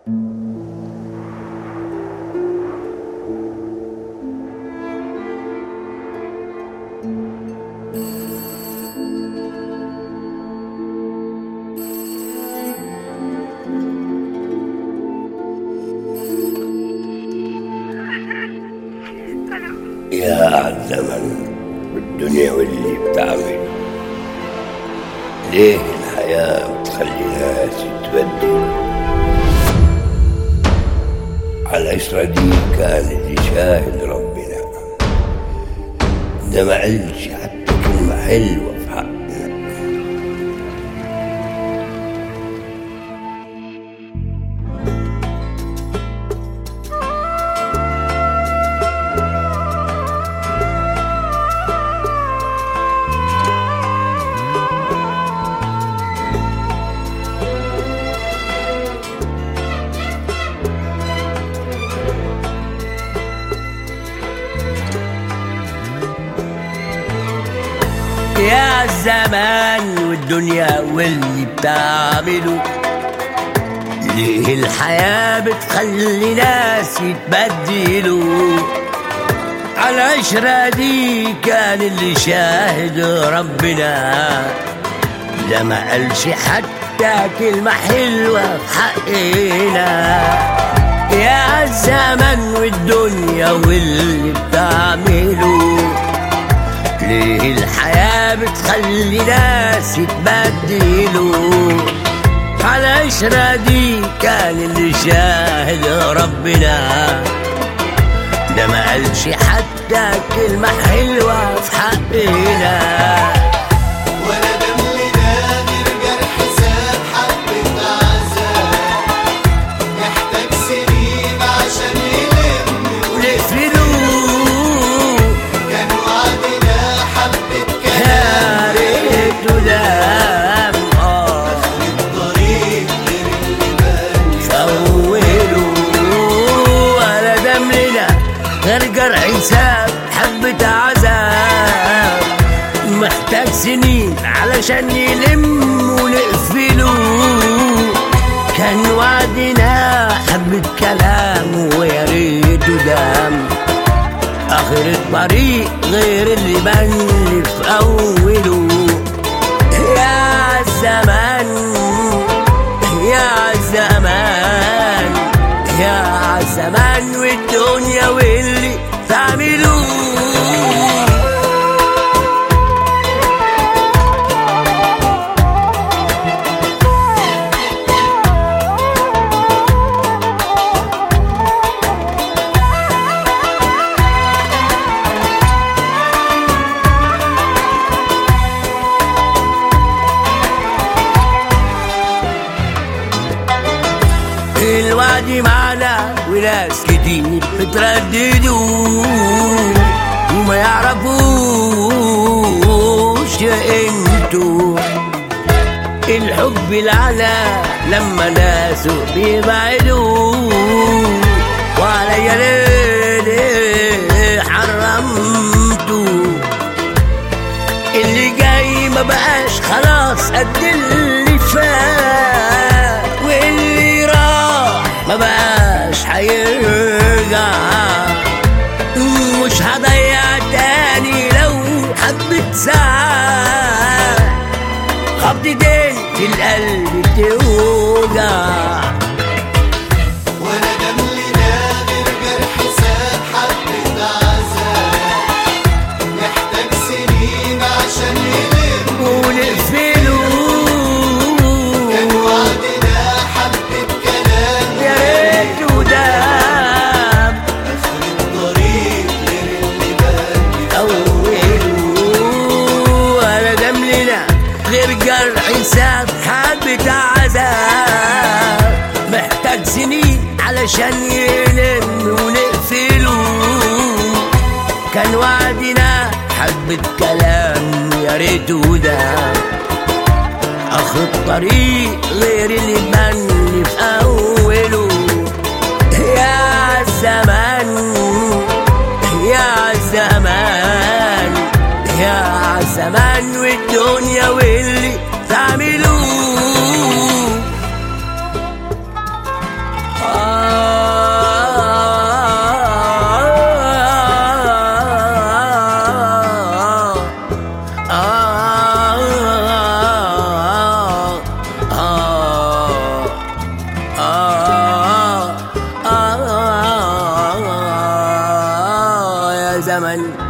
يا عالزمن والدنيا واللي بتعمل ليه الحياة بتخلي ناس تبدل عالعشرة دي كان اللي شاهد ربنا ده ما قالش حتى كلمة حلوة في حقنا يا الزمان والدنيا واللي بتعمله ليه الحياة بتخلي ناس يتبدلوا على العشرة دي كان اللي شاهد ربنا ده ما قالش حتى كلمة حلوة في حقنا يا الزمن والدنيا واللي بتعمله ليه الحياة بتخلي ناس يتبدلوا على العشرة دي كان اللي شاهد ربنا ده ما قالش حتى كلمة حلوة في حقنا ولا دمنا غير جرح ساب حبة عذاب محتاج سنين عشان يلم ونقفلوا كان وعدنا حبة يا كلام ريته دام اه الطريق غير اللي بان فولوا ولا دمنا غير جرح ساب حبة عذاب محتاج سنين علشان يلم ونقفله كان وعدنا حبة كلام ويا ريته دام آخر الطريق غير اللي بان في أوله يا الزمان يا الزمان يا الزمان والدنيا واللي تعملوه الوعد معنا وناس كتير بترددوا وما يعرفوش يا انتوا الحب العلا لما ناسه بيبعدوا وعليا ليه حرمتوا اللي جاي ما بقاش خلاص قد اللي فات واللي راح ما بقاش هيرجع مش هضيع تاني لو حبة ساعة خبطتين في القلب توجع ولا دمنا غير جرح ساب حبة عذاب محتاج سنين عشان يلم ونقفله كان وعدنا حبة كلام يا ريت ودام آخر الطريق غير اللي بان أولوا ولا دملنا غير جرح ساب حبة عذاب محتاج سنين علشان يلم ونقفله كان وعدنا حبة كلام يا ريته ده اخر الطريق غير اللي بان في اوله يا زمان يا زمان يا زمان والدنيا واللي تعملوه الزمن